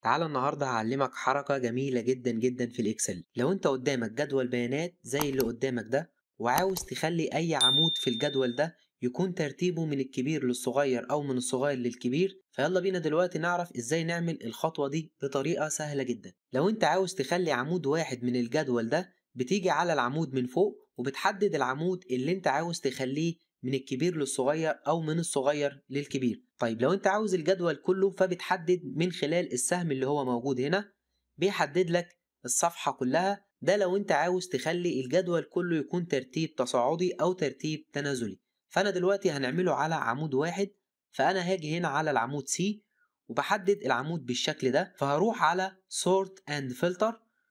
تعالى النهاردة هعلمك حركة جميلة جدا جدا في الإكسل لو أنت قدامك جدول بيانات زي اللي قدامك ده وعاوز تخلي أي عمود في الجدول ده يكون ترتيبه من الكبير للصغير أو من الصغير للكبير فيلا بينا دلوقتي نعرف إزاي نعمل الخطوة دي بطريقة سهلة جدا لو أنت عاوز تخلي عمود واحد من الجدول ده بتيجي على العمود من فوق وبتحدد العمود اللي أنت عاوز تخليه من الكبير للصغير أو من الصغير للكبير طيب لو أنت عاوز الجدول كله فبتحدد من خلال السهم اللي هو موجود هنا بيحدد لك الصفحة كلها ده لو أنت عاوز تخلي الجدول كله يكون ترتيب تصاعدي أو ترتيب تنازلي فأنا دلوقتي هنعمله على عمود واحد فأنا هاجي هنا على العمود C وبحدد العمود بالشكل ده فهروح على Sort and Filter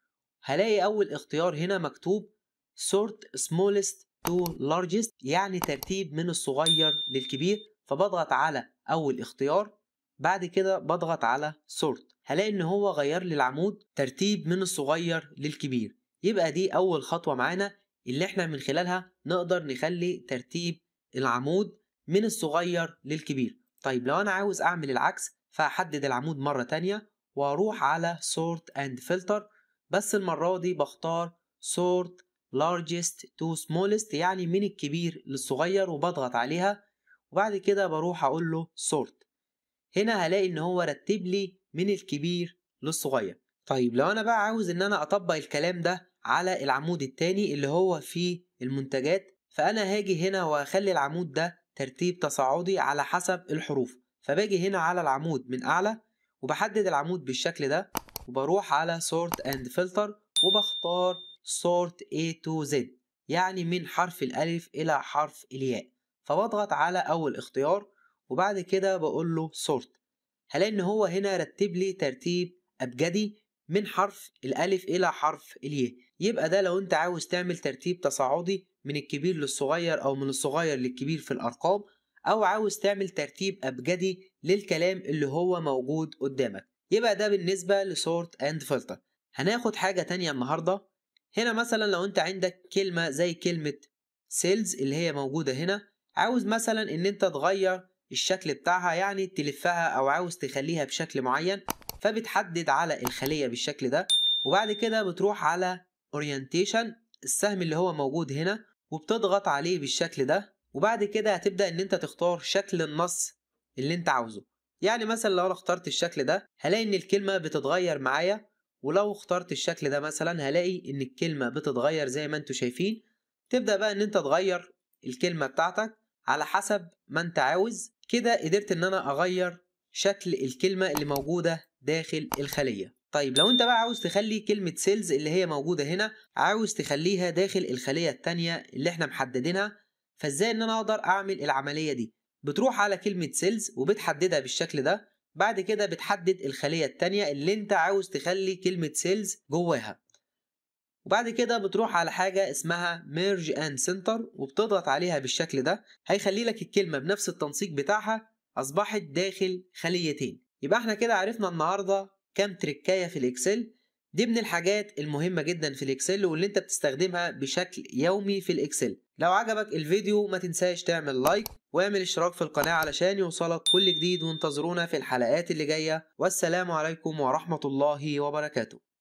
هلاقي أول اختيار هنا مكتوب Sort Smallest to largest يعني ترتيب من الصغير للكبير فبضغط على أول اختيار بعد كده بضغط على sort هلاقي إن هو غير لي العمود ترتيب من الصغير للكبير يبقى دي أول خطوة معانا اللي احنا من خلالها نقدر نخلي ترتيب العمود من الصغير للكبير طيب لو أنا عاوز أعمل العكس فأحدد العمود مرة تانية وأروح على sort and filter بس المرة دي بختار sort largest to smallest يعني من الكبير للصغير وبضغط عليها وبعد كده بروح اقول له sort هنا هلاقي ان هو رتب لي من الكبير للصغير طيب لو انا بقى عاوز ان انا اطبق الكلام ده على العمود التاني اللي هو فيه المنتجات فانا هاجي هنا واخلي العمود ده ترتيب تصاعدي على حسب الحروف فباجي هنا على العمود من اعلى وبحدد العمود بالشكل ده وبروح على sort and filter وبختار sort A to Z يعني من حرف الألف إلى حرف الياء فبضغط على أول اختيار وبعد كده بقول له sort هلاقي إن هو هنا رتب لي ترتيب أبجدي من حرف الألف إلى حرف الياء يبقى ده لو أنت عاوز تعمل ترتيب تصاعدي من الكبير للصغير أو من الصغير للكبير في الأرقام أو عاوز تعمل ترتيب أبجدي للكلام اللي هو موجود قدامك يبقى ده بالنسبة لسورت أند فلتر هناخد حاجة تانية النهاردة هنا مثلا لو انت عندك كلمة زي كلمة سيلز اللي هي موجودة هنا عاوز مثلا ان انت تغير الشكل بتاعها يعني تلفها او عاوز تخليها بشكل معين فبتحدد على الخلية بالشكل ده وبعد كده بتروح على اورينتيشن السهم اللي هو موجود هنا وبتضغط عليه بالشكل ده وبعد كده هتبدأ ان انت تختار شكل النص اللي انت عاوزه يعني مثلا لو انا اخترت الشكل ده هلاقي ان الكلمة بتتغير معايا ولو اخترت الشكل ده مثلا هلاقي ان الكلمة بتتغير زي ما انتوا شايفين تبدأ بقى ان انت تغير الكلمة بتاعتك على حسب ما انت عاوز كده قدرت ان انا اغير شكل الكلمة اللي موجودة داخل الخلية طيب لو انت بقى عاوز تخلي كلمة سيلز اللي هي موجودة هنا عاوز تخليها داخل الخلية التانية اللي احنا محددينها فازاي ان انا اقدر اعمل العملية دي بتروح على كلمة سيلز وبتحددها بالشكل ده بعد كده بتحدد الخلية التانية اللي انت عاوز تخلي كلمة سيلز جواها وبعد كده بتروح على حاجة اسمها ميرج اند سنتر وبتضغط عليها بالشكل ده هيخلي لك الكلمة بنفس التنسيق بتاعها أصبحت داخل خليتين يبقى احنا كده عرفنا النهاردة كام تركاية في الإكسل دي من الحاجات المهمة جدا في الإكسل واللي انت بتستخدمها بشكل يومي في الإكسل لو عجبك الفيديو ما تنساش تعمل لايك واعمل اشتراك في القناة علشان يوصلك كل جديد وانتظرونا في الحلقات اللي جاية والسلام عليكم ورحمة الله وبركاته